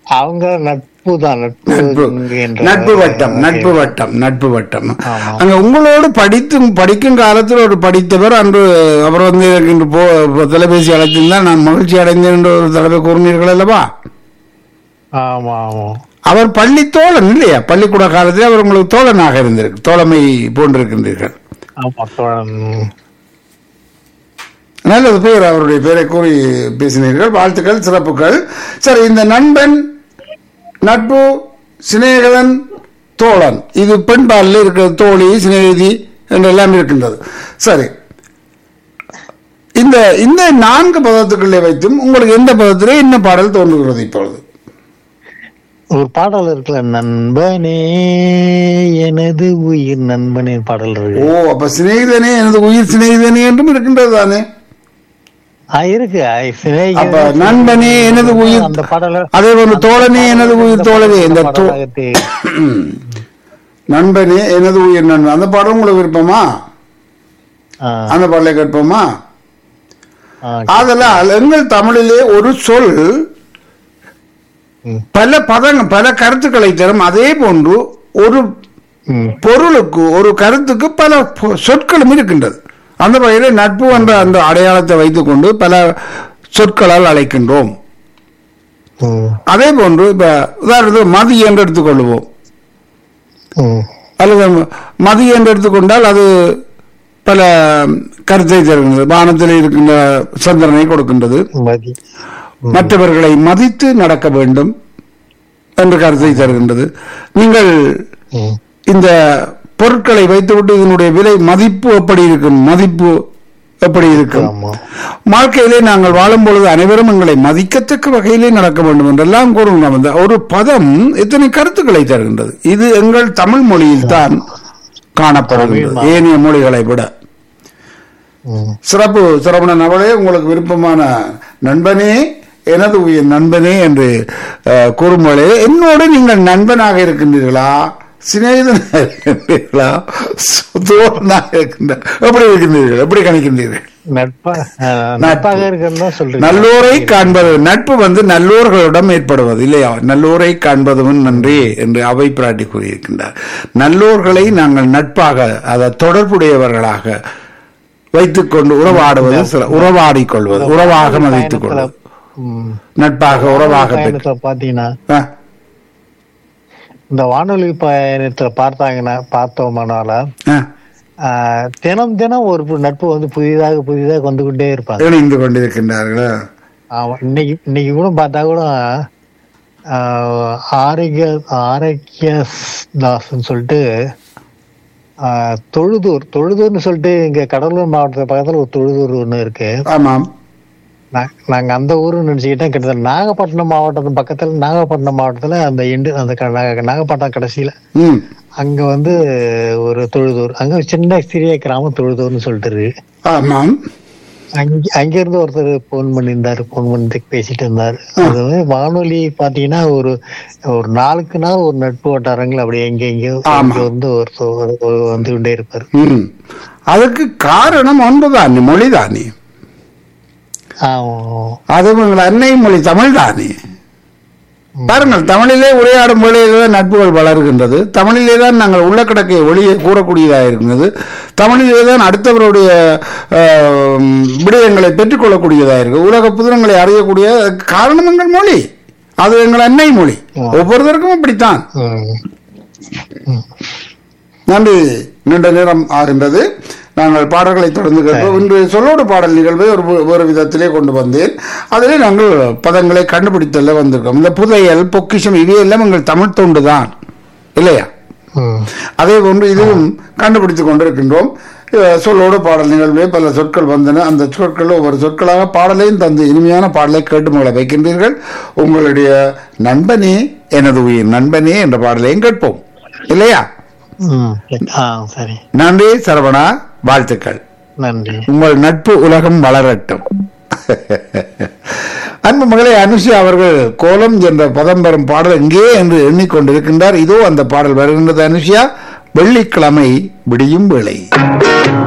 அவங்க நட்பு தான் நட்பு நட்பு என்ற நட்பு வட்டம் நட்பு வட்டம் நட்பு வட்டம் ஆமா. அங்க உங்களோடு படித்தும் படிக்கும் காலத்தில் ஒரு படித்தவர் அன்று அவர் வந்து எனக்கு இன்று போ தொலைபேசி அழைத்திருந்தால் நான் மகிழ்ச்சி அடைந்தேன் என்று ஒரு தடவை கூறினீர்கள் அல்லவா ஆமா ஆமா அவர் பள்ளி தோழன் இல்லையா பள்ளிக்கூட காலத்தில் அவர் உங்களுக்கு தோழனாக இருந்திருக்கு தோழமை போன்றிருக்கின்றீர்கள் ஆமா தோழன் நல்லது பேர் அவருடைய பேரை கூறி பேசினீர்கள் வாழ்த்துக்கள் சிறப்புகள் சரி இந்த நண்பன் நட்பு சிநேகிதன் தோழன் இது பெண்பாலில் இருக்கிறது தோழி சிநேகிதி என்றெல்லாம் இருக்கின்றது சரி இந்த இந்த நான்கு பதத்துக்களை வைத்தும் உங்களுக்கு எந்த பதத்திலே என்ன பாடல் தோன்றுகிறது இப்பொழுது ஒரு பாடல் இருக்குல்ல நண்பனே எனது உயிர் நண்பனே பாடல் ஓ இருக்கு அப்ப சிநேகிதனே எனது உயிர் சிநேகிதனே என்றும் இருக்கின்றது தானே ஆ, இருக்கு ஆ, சிநேகிதன், அப்ப நண்பனே எனது உயிர் அந்த பாடல அதே போன்று தோழனே எனது உயிர் தோழனே இந்த தோ நண்பனே எனது உயிர் நண்பன் அந்த பாடம் உங்களுக்கு விருப்பமா அந்த பாடலை கேட்போமா ஆதலால் எங்கள் தமிழிலே ஒரு சொல் ம். பல பதங்கள் பல கருத்துக்களை தரும் அதே போன்று ஒரு பொருளுக்கு ஒரு கருத்துக்கு பல பொ- சொற்களும் இருக்கின்றது அந்த வகையில் நட்பு என்ற அந்த அடையாளத்தை வைத்துக்கொண்டு பல சொற்களால் அழைக்கின்றோம் அதே போன்று இப்ப உதாரணத்துக்கு மதி என்று எடுத்துக்கொள்வோம் அல்லது மதி என்று எடுத்துக்கொண்டால் அது பல கருத்தை தருகின்றது வானத்தில் இருக்கின்ற சந்திரனை கொடுக்கின்றது மதி மற்றவர்களை மதித்து நடக்க வேண்டும் என்ற கருத்தை தருகின்றது நீங்கள் ம். இந்த பொருட்களை வைத்துவிட்டு இதனுடைய விலை மதிப்பு எப்படி இருக்கும் மதிப்பு எப்படி இருக்கும் ஆமா வாழ்க்கையிலே நாங்கள் வாழும் பொழுது அனைவரும் எங்களை மதிக்கத்தக்க வகையிலே நடக்க வேண்டும் என்றெல்லாம் கூறுகிறோம் அந்த ஒரு பதம் எத்தனை கருத்துக்களை தருகின்றது இது எங்கள் தமிழ் மொழியில் தான் காணப்படுகின்றது ஏனைய மொழிகளை விட ம். சிறப்பு சிரவணன் அவளே உங்களுக்கு விருப்பமான நண்பனே எனது உயிர் நண்பனே என்று அஹ், கூறும்போதே என்னோடு நீங்கள் நண்பனாக இருக்கின்றீர்களா சிநேகிதனாக இருக்கின்றீர்களா தோழனாக இருக்கின்ற எப்படி இருக்கின்றீர்கள் எப்படி கணிக்கின்றீர்கள் நட்பா ஆ, நட்பாக இருக்குன்னு தான் சொல்றீங்க நல்லோரை காண்பது நட்பு வந்து நல்லோர்களிடம் ஏற்படுவது இல்லையா நல்லோரை காண்பதும் நன்றி என்று அவை பிராட்டி கூறியிருக்கின்றார் நல்லோர்களை நாங்கள் நட்பாக அதை தொடர்புடையவர்களாக வைத்துக்கொண்டு உறவாடுவது சில- உறவாடிக் கொள்வது உறவாக மதித்துக் கொள்வது ம். நட்பாக உறவாக பெற்று பயணத்துல பாத்தீங்கன்னா ஆ, இந்த வானொலி பயணத்துல பார்த்தாங்கன்னா பார்த்தோம்னால ஆ, ஆ, தினம் தினம் ஒரு பு- நட்பு வந்து புதிதாக புதிதாக வந்து கொண்டே இருப்பாங்க இணைந்து கொண்டிருக்கின்றார்களா ஆமா இன்னைக்கு இன்னைக்கு கூட பார்த்தா கூட ஆ, ஆரோக்கிய ஆரோக்கிய தாஸ்ன்னு சொல்லிட்டு ஆ, தொழுதூர் தொழுதூர்னு சொல்லிட்டு இங்க கடலூர் மாவட்டத்து பக்கத்துல ஒரு தொழுதூர் ஒண்ணு இருக்கு ஆமாம் நா- நாங்க அந்த ஊரு நினைச்சுக்கிட்டேன் கிட்டத்தட்ட நாகப்பட்டினம் மாவட்டத்து பக்கத்துல நாகப்பட்டினம் மாவட்டத்துல அந்த எண்டு அந்த க- நாக- நாகப்பட்டினம் கடைசியில ம் அங்க வந்து ஒரு தொழுதூர் அங்க ஒரு சின்ன சிறிய கிராமம் தொழுதூர்னு சொல்லிட்டு இருக்கு ஆமாம் அங்க அங்க இருந்து ஒருத்தர் போன் பண்ணியிருந்தாரு போன் பண்ணி பேசிட்டு இருந்தாரு அது வந்து வானொலி பாத்தீங்கன்னா ஒரு ஒரு நாளுக்கு நாள் ஒரு நட்பு வட்டாரங்கள் அப்படி எங்க எங்கேயோ ஆமா. இங்க வந்து ஒருத்தர் ஒரு- ஒரு வந்து கொண்டே இருப்பாரு ம் அதுக்கு காரணம் ஒன்றுதானே மொழிதானே ஆமா அது உங்கள் அன்னை மொழி தமிழ் தானே பாருங்கள் தமிழிலே உரையாடும் மொழியிலே தான் நட்புகள் வளர்கின்றது தமிழிலே தான் நாங்கள் உள்ள கிடக்கை ஒளியை கூறக்கூடியதாக இருக்கின்றது தமிழிலே தான் அடுத்தவருடைய ஆஹ், விடயங்களை பெற்றுக்கொள்ளக்கூடியதாக இருக்கு உலக புதினங்களை அறியக்கூடிய காரணம் எங்கள் மொழி அது எங்கள் அன்னை மொழி ஒவ்வொருத்தருக்கும் அப்படித்தான் ம். நன்றி நீண்ட நேரம் ஆகின்றது நாங்கள் பாடல்களை தொடர்ந்து கேட்போம் இன்று சொல்லோடு பாடல் நிகழ்வை ஒரு ஒரு விதத்திலே கொண்டு வந்தேன் அதிலே நாங்கள் பதங்களை கண்டுபிடித்தல்ல வந்திருக்கோம் இந்த புதையல் பொக்கிஷம் இவையெல்லாம் எங்கள் தமிழ் தொண்டு தான் இல்லையா ம். அதே போன்று இதுவும் கண்டுபிடித்துக் கொண்டிருக்கின்றோம் அஹ் சொல்லோடு பாடல் நிகழ்வே பல சொற்கள் வந்தன அந்த சொற்கள் ஒவ்வொரு சொற்களாக பாடலையும் தந்து இனிமையான பாடலை கேட்டு உங்களை வைக்கின்றீர்கள் உங்களுடைய நண்பனே எனது உயிர் நண்பனே என்ற பாடலையும் கேட்போம் இல்லையா ம். ஆ சரி நன்றி சரவணா வாழ்த்துக்கள் நன்றி உங்கள் நட்பு உலகம் வளரட்டும் அன்பு மகளே அனுஷி அவர்கள் கோலம் என்ற பதம் பெறும் பாடல் எங்கே என்று எண்ணிக்கொண்டிருக்கின்றார் இதோ அந்த பாடல் வருகின்றது அனுஷியா வெள்ளிக்கிழமை விடியும் வேளை